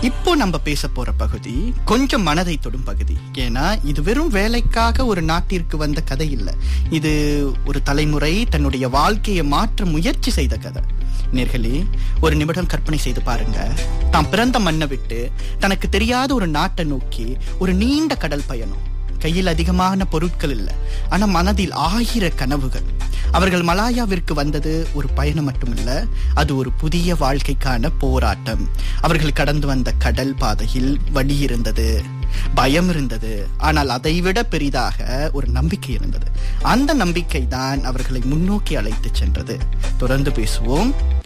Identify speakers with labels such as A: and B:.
A: இப்போ நம்ம பேச போற பகுதி கொஞ்சம் மனதை தொடும் பகுதி ஏன்னா இது வெறும் வேலைக்காக ஒரு நாட்டிற்கு வந்த கதை இல்ல இது ஒரு தலைமுறை தன்னுடைய வாழ்க்கையை மாற்ற முயற்சி செய்த கதை நேர்களே ஒரு நிமிடம் கற்பனை செய்து பாருங்க தாம் பிறந்த மண்ணை விட்டு தனக்கு தெரியாத ஒரு நாட்டை நோக்கி ஒரு நீண்ட கடல் பயணம் கையில் அதிகமான பொருட்கள் இல்ல ஆனா மனதில் ஆயிர கனவுகள் அவர்கள் மலாயாவிற்கு வந்தது ஒரு பயணம் மட்டுமில்ல அது ஒரு புதிய வாழ்க்கைக்கான போராட்டம் அவர்கள் கடந்து வந்த கடல் பாதையில் வழி இருந்தது பயம் இருந்தது ஆனால் அதைவிட பெரிதாக ஒரு நம்பிக்கை இருந்தது அந்த நம்பிக்கை தான் அவர்களை முன்னோக்கி அழைத்து சென்றது தொடர்ந்து பேசுவோம்